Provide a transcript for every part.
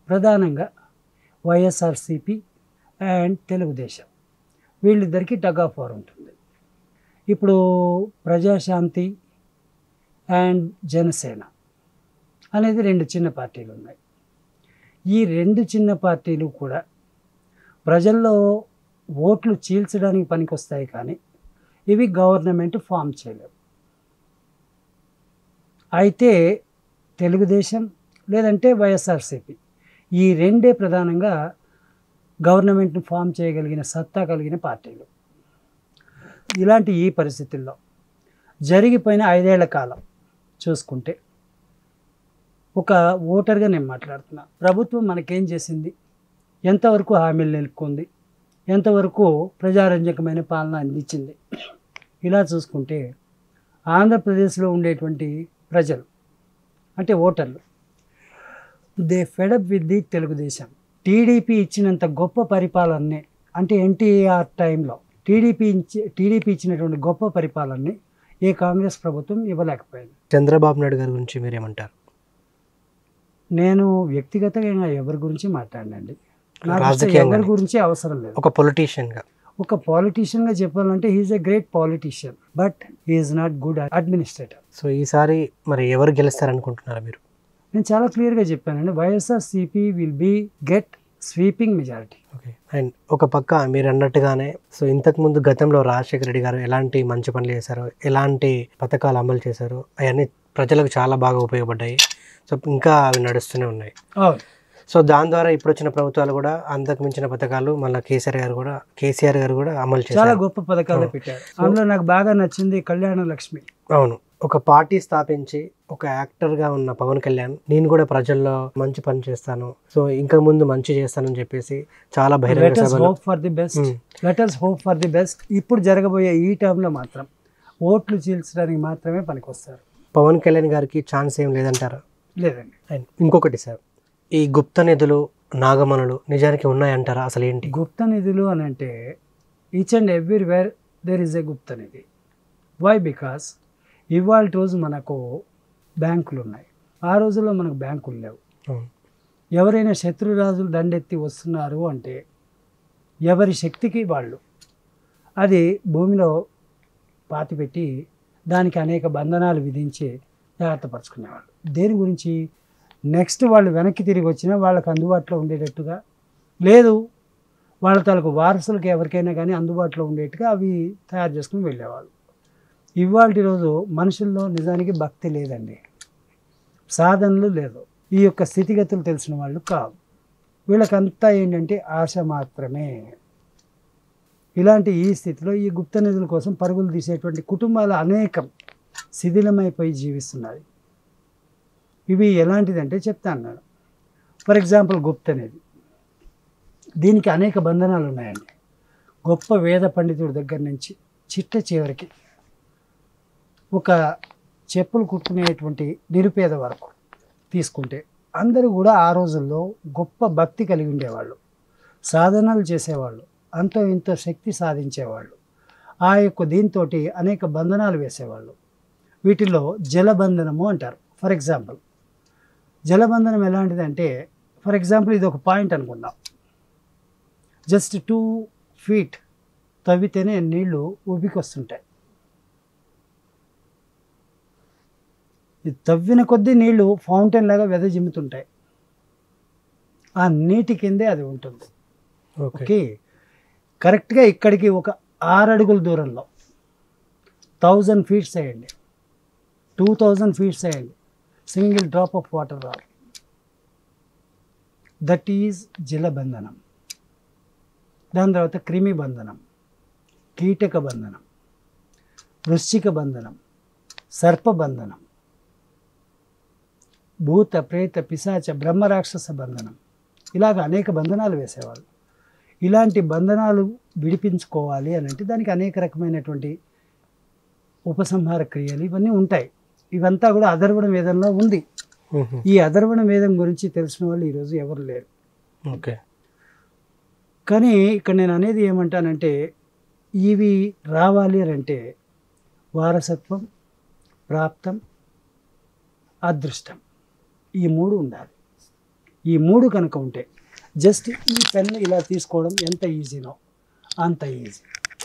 ప్రధానంగా వైఎస్ఆర్సిపి అండ్ తెలుగుదేశం వీళ్ళిద్దరికీ tug of war ఉంటుంది ఇప్పుడు ప్రజాశాంతి అండ్ జనసేన అనేది రెండు చిన్న పార్టీలు ఉన్నాయి ఈ రెండు చిన్న పార్టీలు కూడా ప్రజల్లో ఓట్లు చీల్చడానికి పనికొస్తాయి కానీ ఇవి గవర్నమెంట్ ఫామ్ చేయలేవు అయితే తెలుగుదేశం లేదంటే వైఎస్ఆర్సీపీ ఈ రెండే ప్రధానంగా గవర్నమెంట్ని ఫామ్ చేయగలిగిన సత్తా కలిగిన పార్టీలు ఇలాంటి ఈ పరిస్థితుల్లో జరిగిపోయిన ఐదేళ్ల కాలం చూసుకుంటే ఒక ఓటర్గా నేను మాట్లాడుతున్నా ప్రభుత్వం మనకేం చేసింది ఎంతవరకు హామీలు నిలుపుకుంది ఎంతవరకు ప్రజారంజకమైన పాలన అందించింది ఇలా చూసుకుంటే ఆంధ్రప్రదేశ్లో ఉండేటువంటి ప్రజలు అంటే ఓటర్లు they fed up with the Telugu Desam TDP ఇచ్చినంత గొప్ప పరిపాలనని అంటే ఎన్టీఆర్ టైంలో టీడీపీ ఇచ్చి టీడీపీ ఇచ్చినటువంటి గొప్ప పరిపాలనని ఏ కాంగ్రెస్ ప్రభుత్వం ఇవ్వలేకపోయింది చంద్రబాబు నాయుడు గారి గురించి మీరేమంటారు నేను వ్యక్తిగతంగా ఎవరి గురించి మాట్లాడినండి నాకు అసలు రాజకీయంగానే. ఎవరి గురించి అవసరం లేదు ఒక పొలిటీషియన్గా ఒక పాలిటీషియన్గా చెప్పాలంటే he's a great politician but he's not good administrator so ఈసారి మరి ఎవరు గెలుస్తారనుకుంటున్నారా మీరు నేను చాలా క్లియర్గా చెప్పానండి YSR CP will be get sweeping majority okay and ఒక పక్క మీరు అన్నట్టుగానే సో ఇంతకు ముందు గతంలో రాజశేఖర రెడ్డి గారు ఎలాంటి మంచి పనులు చేశారో ఎలాంటి పథకాలు అమలు చేశారో అవన్నీ ప్రజలకు చాలా బాగా ఉపయోగపడ్డాయి సో ఇంకా అవి నడుస్తూనే ఉన్నాయి సో దాని ద్వారా ఇప్పుడు వచ్చిన ప్రభుత్వాలు కూడా అంతకు మించిన పథకాలు మళ్ళీ కేసీఆర్ గారు కూడా కేసీఆర్ గారు కూడా అమలు చాలా చేశారు గొప్ప పథకాలు అవును. పెట్టారు అందులో నాకు బాగా నచ్చింది కళ్యాణ లక్ష్మి అవును ఒక పార్టీ స్థాపించి ఒక యాక్టర్ గా ఉన్న పవన్ కళ్యాణ్ నేను కూడా ప్రజల్లో మంచి పని చేస్తాను సో ఇంకా ముందు మంచి చేస్తానని చెప్పేసి చాలా బహిరంగ లెట్ అస్ సభలు hope for the best Hmm. Let us hope for the best ఇప్పుడు జరగబోయే ఈ టర్మ్లో మాత్రం ఓట్లు చీల్చడానికి మాత్రమే పనికొస్తారు పవన్ కళ్యాణ్ గారికి ఛాన్స్ ఏం లేదంటారు లేదండి అండ్ ఇంకొకటి సార్ ఈ గుప్త నిధులు నాగమణులు నిజానికి ఉన్నాయంటారా అసలు ఏంటి గుప్త నిధులు అని అంటే each and everywhere there is a గుప్త నిధి వై బికాస్ ఇవాళ రోజు మనకు బ్యాంకులు ఉన్నాయి ఆ రోజుల్లో మనకు బ్యాంకులు లేవు అవును. ఎవరైనా శత్రురాజులు దండెత్తి వస్తున్నారు అంటే ఎవరి శక్తికి వాళ్ళు అది భూమిలో పాతిపెట్టి దానికి అనేక బంధనాలు విధించి జాగ్రత్త పరుచుకునేవాళ్ళు దేని గురించి నెక్స్ట్ వాళ్ళు వెనక్కి తిరిగి వచ్చినా వాళ్ళకి అందుబాటులో ఉండేటట్టుగా లేదు వాళ్ళ తాలూకు వారసులకు ఎవరికైనా కానీ అందుబాటులో ఉండేట్టుగా అవి తయారు చేసుకుని వెళ్ళేవాళ్ళు ఇవాళ రోజు మనుషుల్లో నిజానికి భక్తి లేదండి సాధనలు లేదు ఈ యొక్క స్థితిగతులు తెలిసిన వాళ్ళు కాదు వీళ్ళకంతా ఏంటంటే ఆశ మాత్రమే ఇలాంటి ఈ స్థితిలో ఈ గుప్త నిధుల కోసం పరుగులు తీసేటువంటి కుటుంబాలు అనేకం శిథిలమైపోయి జీవిస్తున్నాయి ఇవి ఎలాంటిదంటే చెప్తాను నేను ఫర్ ఎగ్జాంపుల్ గుప్త నిధి దీనికి అనేక బంధనాలు ఉన్నాయండి గొప్ప వేద పండితుడి దగ్గర నుంచి చిట్ట చివరికి ఒక చెప్పులు కుట్టుకునేటువంటి నిరుపేద వరకు తీసుకుంటే అందరూ కూడా ఆ రోజుల్లో గొప్ప భక్తి కలిగి ఉండేవాళ్ళు సాధనలు చేసేవాళ్ళు అంతో ఇంతో శక్తి సాధించేవాళ్ళు ఆ యొక్క దీంతో అనేక బంధనాలు వేసేవాళ్ళు వీటిలో జలబంధనము అంటారు ఫర్ ఎగ్జాంపుల్ జలబంధనం ఎలాంటిదంటే ఫర్ ఎగ్జాంపుల్ ఇది ఒక పాయింట్ అనుకుందాం జస్ట్ టూ ఫీట్ తవ్వితేనే నీళ్లు ఉబికొస్తుంటాయి ఇది తవ్విన కొద్దీ నీళ్లు ఫౌంటైన్ లాగా వెదజిమ్ముతుంటాయి ఆ నీటి కిందే అది ఉంటుంది ఓకే ఓకే కరెక్ట్గా ఇక్కడికి ఒక ఆరు అడుగుల దూరంలో థౌజండ్ ఫీట్స్ వేయండి టూ థౌజండ్ ఫీట్స్ వేయండి సింగిల్ డ్రాప్ ఆఫ్ వాటర్ రాదు దట్ ఈజ్ జలబంధనం దాని తర్వాత క్రిమి బంధనం కీటక బంధనం వృశ్చిక బంధనం సర్పబంధనం భూత ప్రేత పిశాచ బ్రహ్మరాక్షస బంధనం ఇలాగ అనేక బంధనాలు వేసేవాళ్ళు ఇలాంటి బంధనాలు విడిపించుకోవాలి అని అంటే దానికి అనేక రకమైనటువంటి ఉపసంహార క్రియలు ఇవన్నీ ఉంటాయి ఇవంతా కూడా అధర్వణ వేదంలో ఉంది మ్మ్. ఈ అధర్వణ వేదం గురించి తెలిసిన వాళ్ళు ఈరోజు ఎవరు లేరు ఓకే కానీ ఇక్కడ నేను అనేది ఏమంటానంటే ఇవి రావాలి అని అంటే వారసత్వం ప్రాప్తం అదృష్టం ఈ మూడు ఉండాలి ఈ మూడు కనుక ఉంటే జస్ట్ ఈ పెన్ ఇలా తీసుకోవడం ఎంత ఈజీనో అంత ఈజీ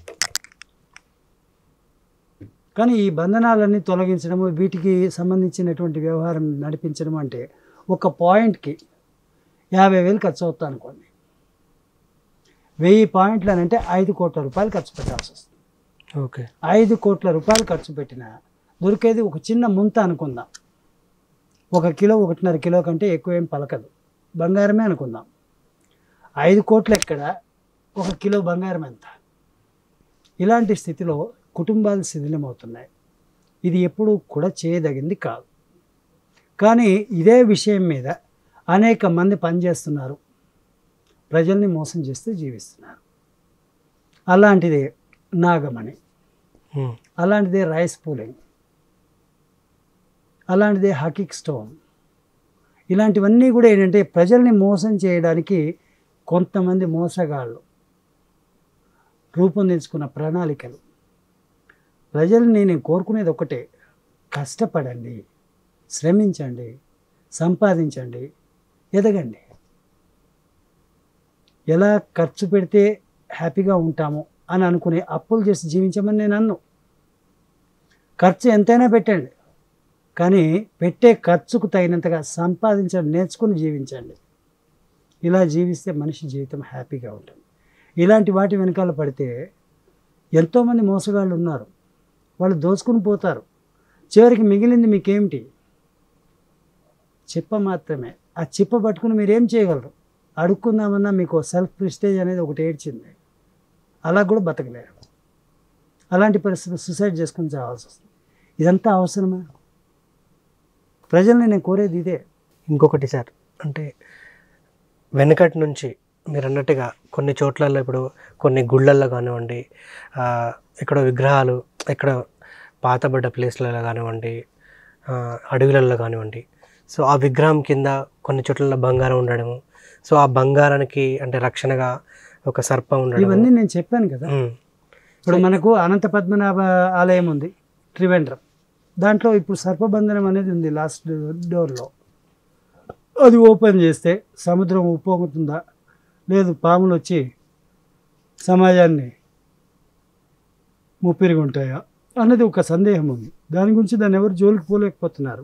కానీ ఈ బంధనాలన్నీ తొలగించడము వీటికి సంబంధించినటువంటి వ్యవహారం నడిపించడం అంటే ఒక పాయింట్కి యాభై వేలు ఖర్చు అవుతా అనుకోండి వెయ్యి పాయింట్లు అని అంటే ఐదు కోట్ల రూపాయలు ఖర్చు పెట్టాల్సి వస్తుంది ఓకే ఐదు కోట్ల రూపాయలు ఖర్చు పెట్టినా దొరికేది ఒక చిన్న ముంత అనుకుందాం ఒక కిలో ఒకటిన్నర కిలో కంటే ఎక్కువ ఏం పలకదు బంగారమే అనుకుందాం ఐదు కోట్లు ఎక్కడ ఒక కిలో బంగారం ఎంత ఇలాంటి స్థితిలో కుటుంబాలు శిథిలమవుతున్నాయి ఇది ఎప్పుడు కూడా చేయదగింది కాదు కానీ ఇదే విషయం మీద అనేక మంది పనిచేస్తున్నారు ప్రజల్ని మోసం చేస్తూ జీవిస్తున్నారు అలాంటిదే నాగమణి ఉమ్, అలాంటిదే రైస్ పూలింగ్ అలాంటిదే హకిక్ స్టోన్ ఇలాంటివన్నీ కూడా ఏంటంటే ప్రజల్ని మోసం చేయడానికి కొంతమంది మోసగాళ్ళు రూపొందించుకున్న ప్రణాళికలు ప్రజల్ని నేను కోరుకునేది ఒకటే కష్టపడండి శ్రమించండి సంపాదించండి ఎదగండి ఎలా ఖర్చు పెడితే హ్యాపీగా ఉంటాము అని అనుకునే అప్పులు చేసి జీవించమని నేను అన్ను ఖర్చు ఎంతైనా పెట్టండి కానీ పెట్టే ఖర్చుకు తగినంతగా సంపాదించడం నేర్చుకుని జీవించండి ఇలా జీవిస్తే మనిషి జీవితం హ్యాపీగా ఉంటుంది ఇలాంటి వాటి వెనకాల పడితే ఎంతోమంది మోసగాళ్ళు ఉన్నారు వాళ్ళు దోచుకుని పోతారు చివరికి మిగిలింది మీకేమిటి చిప్ప మాత్రమే ఆ చిప్ప పట్టుకుని మీరేం చేయగలరు అడుక్కుందామన్నా మీకు సెల్ఫ్ ప్రిస్టేజ్ అనేది ఒకటి ఏడ్చింది అలా కూడా బతకలేరు అలాంటి పరిస్థితులు సూసైడ్ చేసుకుని చావాల్సి వస్తుంది ఇదంతా అవసరమా ప్రజల్ని నేను కోరేది ఇదే ఇంకొకటి సార్ అంటే వెనకటి నుంచి మీరు అన్నట్టుగా కొన్ని చోట్లలో ఇప్పుడు కొన్ని గుళ్ళల్లో కానివ్వండి ఆ, ఇక్కడ విగ్రహాలు ఇక్కడ పాతబడ్డ ప్లేస్లలో కానివ్వండి ఆ, అడవులలో కానివ్వండి సో ఆ విగ్రహం కింద కొన్ని చోట్లలో బంగారం ఉండడము సో ఆ బంగారానికి అంటే రక్షణగా ఒక సర్పం ఉండడం ఇవన్నీ నేను చెప్పాను కదా ఇప్పుడు మనకు అనంత పద్మనాభ ఆలయం ఉంది త్రివేంద్రం దాంట్లో ఇప్పుడు సర్పబంధనం అనేది ఉంది లాస్ట్ డోర్లో అది ఓపెన్ చేస్తే సముద్రం ఉప్పొంగుతుందా లేదు పాములు వచ్చి సమాజాన్ని ముప్పిరిగా ఉంటాయా అన్నది ఒక సందేహం ఉంది దాని గురించి దాన్ని ఎవరు జోలికి పోలేకపోతున్నారు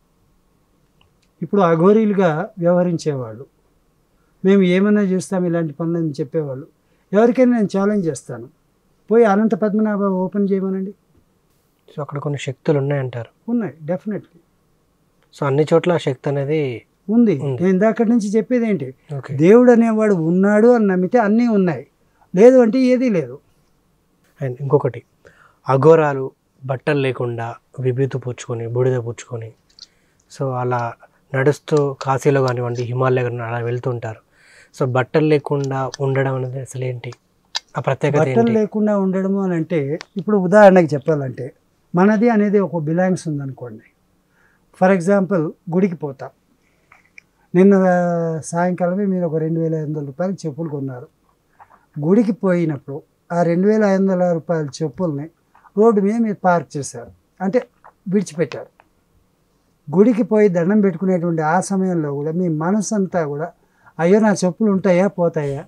ఇప్పుడు అఘోరీలుగా వ్యవహరించేవాళ్ళు మేము ఏమైనా చేస్తాం ఇలాంటి పనులని చెప్పేవాళ్ళు ఎవరికైనా నేను ఛాలెంజ్ చేస్తాను పోయి అనంత పద్మనాభ ఓపెన్ చేయమనండి సో అక్కడ కొన్ని శక్తులు ఉన్నాయంటారు ఉన్నాయి డెఫినెట్లీ సో అన్ని చోట్ల ఆ శక్తి అనేది ఉంది ఉంది. నేను ఇందాకటి నుంచి చెప్పేది ఏంటి ఓకే దేవుడు అనేవాడు ఉన్నాడు అని నమ్మితే అన్నీ ఉన్నాయి లేదు అంటే ఏదీ లేదు అండ్ ఇంకొకటి అఘోరాలు బట్టలు లేకుండా విభూతి పుచ్చుకొని బూడిద పుచ్చుకొని సో అలా నడుస్తూ కాశీలో కానివ్వండి హిమాలయ కానివ్వండి అలా వెళ్తుంటారు సో బట్టలు లేకుండా ఉండడం అనేది అసలు ఏంటి ఆ ప్రత్యేకత బట్టలు ఏంటి లేకుండా ఉండడము అని అంటే ఇప్పుడు ఉదాహరణకి చెప్పాలంటే మనది అనేది ఒక బిలాంగ్స్ ఉందనుకోండి ఫర్ ఎగ్జాంపుల్ గుడికి పోతాం నిన్న సాయంకాలమే మీరు ఒక రెండు వేల ఐదు వందల రూపాయలు చెప్పులు కొన్నారు గుడికి పోయినప్పుడు ఆ రెండు వేల ఐదు వందల రూపాయల చెప్పుల్ని రోడ్డు మీద మీరు పార్క్ చేశారు అంటే విడిచిపెట్టారు గుడికి పోయి దండం పెట్టుకునేటువంటి ఆ సమయంలో కూడా మీ మనసు అంతా కూడా అయ్యో నా చెప్పులు ఉంటాయా పోతాయా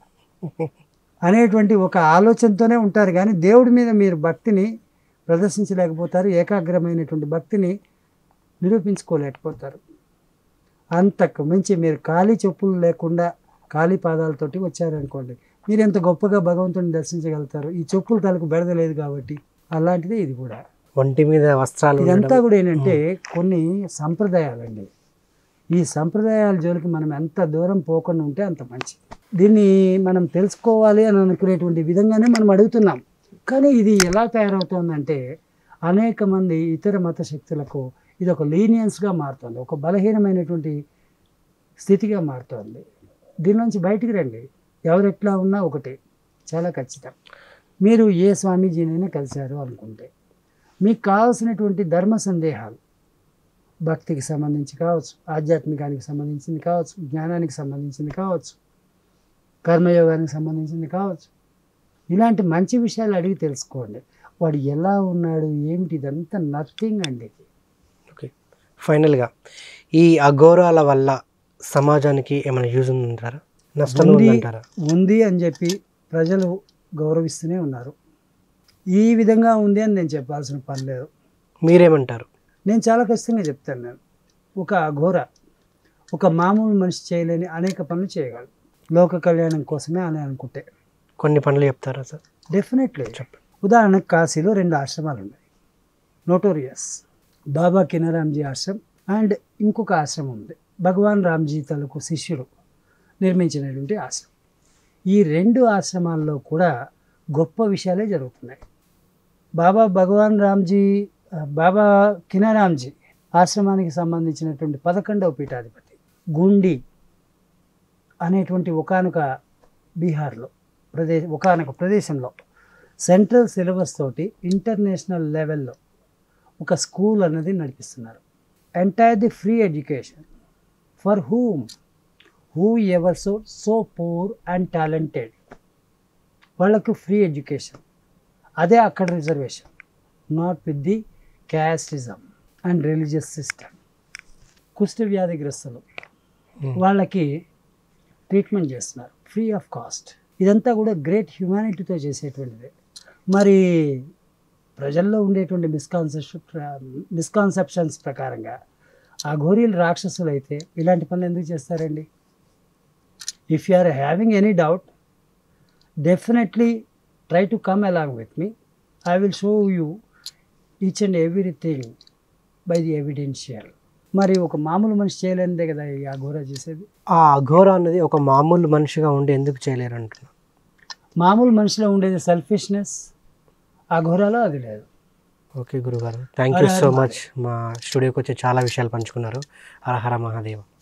అనేటువంటి ఒక ఆలోచనతోనే ఉంటారు కానీ దేవుడి మీద మీరు భక్తిని ప్రదర్శించలేకపోతారు ఏకాగ్రమైనటువంటి భక్తిని నిరూపించుకోలేకపోతారు అంతకు మించి మీరు ఖాళీ చెప్పులు లేకుండా ఖాళీ పాదాలతోటి వచ్చారనుకోండి మీరు ఎంత గొప్పగా భగవంతుని దర్శించగలుగుతారు ఈ చెప్పులు తలకు బెడదలేదు కాబట్టి అలాంటిదే ఇది కూడా ఒంటి మీద వస్త్రాలు ఇదంతా ఉండడం కూడా ఏంటంటే కొన్ని సంప్రదాయాలండి ఈ సంప్రదాయాల జోలికి మనం ఎంత దూరం పోకుండా ఉంటే అంత మంచిది దీన్ని మనం తెలుసుకోవాలి అని అనుకునేటువంటి విధంగానే మనం అడుగుతున్నాం కానీ ఇది ఎలా తయారవుతుందంటే అనేక మంది ఇతర మత శక్తులకు ఇది ఒక లీనియన్స్గా మారుతుంది ఒక బలహీనమైనటువంటి స్థితిగా మారుతుంది దీని నుంచి బయటికి రండి ఎవరు ఎట్లా ఉన్నా ఒకటే చాలా ఖచ్చితం మీరు ఏ స్వామీజీనైనా కలిశారు అనుకుంటే మీకు కావాల్సినటువంటి ధర్మ సందేహాలు భక్తికి సంబంధించి కావచ్చు ఆధ్యాత్మికానికి సంబంధించింది కావచ్చు జ్ఞానానికి సంబంధించింది కావచ్చు కర్మయోగానికి సంబంధించింది కావచ్చు ఇలాంటి మంచి విషయాలు అడిగి తెలుసుకోండి వాడు ఎలా ఉన్నాడు ఏమిటి ఇదంతా నథింగ్ అండి ఇది ఓకే ఫైనల్గా ఈ అఘోరాల వల్ల సమాజానికి ఏమైనా యూజ్ ఉందంటారా నష్టం ఉంది. ఉందంటారా ఉంది అని చెప్పి ప్రజలు గౌరవిస్తూనే ఉన్నారు ఈ విధంగా ఉంది అని నేను చెప్పాల్సిన పని లేదు మీరేమంటారు నేను చాలా ఖచ్చితంగా చెప్తాను నేను ఒక అఘోర ఒక మామూలు మనిషి చేయలేని అనేక పనులు చేయగలడు లోక కళ్యాణం కోసమే అని అనుకుంటే కొన్ని పనులు చెప్తారా సార్ డెఫినెట్లీ చెప్పండి ఉదాహరణకు కాశీలో రెండు ఆశ్రమాలు ఉన్నాయి నోటోరియస్ బాబా కినరామ్జీ ఆశ్రమం అండ్ ఇంకొక ఆశ్రమం ఉంది భగవాన్ రామ్జీ తలకు శిష్యుడు నిర్మించినటువంటి ఆశ్రమం ఈ రెండు ఆశ్రమాల్లో కూడా గొప్ప విషయాలే జరుగుతున్నాయి బాబా భగవాన్ రామ్జీ ఆ, బాబా కినరామ్జీ ఆశ్రమానికి సంబంధించినటువంటి పదకొండవ పీఠాధిపతి గుండి అనేటువంటి ఒకానొక బీహార్లో ప్రదేశ్ ఒకానొక ప్రదేశంలో సెంట్రల్ సిలబస్ తోటి ఇంటర్నేషనల్ లెవెల్లో ఒక స్కూల్ అన్నది నడిపిస్తున్నారు entire the free education for whom who ever so so poor and talented వాళ్ళకు ఫ్రీ ఎడ్యుకేషన్ అదే అక్కడ reservation not with the casteism and religious system కుష్ఠ వ్యాధిగ్రస్తులు వాళ్ళకి ట్రీట్మెంట్ చేస్తున్నారు ఫ్రీ ఆఫ్ కాస్ట్ ఇదంతా కూడా గ్రేట్ హ్యుమానిటీతో చేసేటువంటిది మరి ప్రజల్లో ఉండేటువంటి మిస్కాన్సెప్ట్ మిస్కాన్సెప్షన్స్ ప్రకారంగా ఆ ఘోరీలు రాక్షసులు అయితే ఇలాంటి పనులు ఎందుకు చేస్తారండి if you are having any doubt definitely try to come along with me I will show you each and everything by the evidential మరి ఒక మామూలు మనిషి చేయలేనిదే కదా ఈ అఘోరా చేసేది ఆ అఘోర అన్నది ఒక మామూలు మనిషిగా ఉండి ఎందుకు చేయలేరు అంటున్నా మామూలు మనిషిలో ఉండేది సెల్ఫిష్నెస్ అఘోరాలో అది లేదు ఓకే గురుగారు థ్యాంక్ యూ సో మచ్ మా స్టూడియోకి వచ్చి చాలా విషయాలు పంచుకున్నారు హర హర మహాదేవ